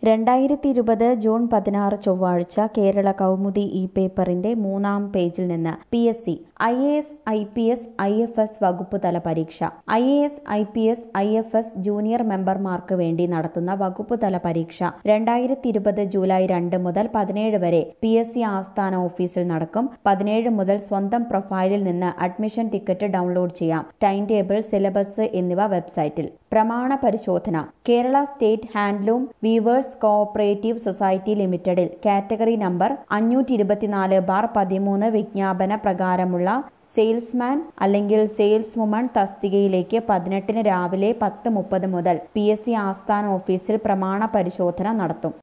രണ്ടായിരത്തി ഇരുപത് ജൂൺ പതിനാറ് ചൊവ്വാഴ്ച കേരള കൗമുദി ഇ പേപ്പറിന്റെ മൂന്നാം പേജിൽ നിന്ന് P S C I A S I P S I F S വകുപ്പ് തല പരീക്ഷ I A S I P S I F S junior മെമ്പർമാർക്ക് വേണ്ടി നടത്തുന്ന വകുപ്പ് തല പരീക്ഷ രണ്ടായിരത്തി ഇരുപത് ജൂലൈ രണ്ട് മുതൽ പതിനേഴ് വരെ പി എസ് സി ആസ്ഥാന ഓഫീസിൽ നടക്കും പതിനേഴ് മുതൽ സ്വന്തം പ്രൊഫൈലിൽ നിന്ന് അഡ്മിഷൻ ടിക്കറ്റ് ഡൗൺലോഡ് ചെയ്യാം ടൈം ടേബിൾ സിലബസ് എന്നിവ വെബ്സൈറ്റിൽ പ്രമാണ പരിശോധന Kerala state handloom weavers cooperative society ലിമിറ്റഡിൽ കാറ്റഗറി നമ്പർ അഞ്ഞൂറ്റി ഇരുപത്തിനാല് ബാർ പതിമൂന്ന് വിജ്ഞാപന പ്രകാരമുള്ള സെയിൽസ്മാൻ അല്ലെങ്കിൽ സെയിൽസ് വുമൺ തസ്തികയിലേക്ക് പതിനെട്ടിന് രാവിലെ പത്ത് മുപ്പത് മുതൽ പി എസ് സി ആസ്ഥാന ഓഫീസിൽ പ്രമാണ പരിശോധന നടത്തും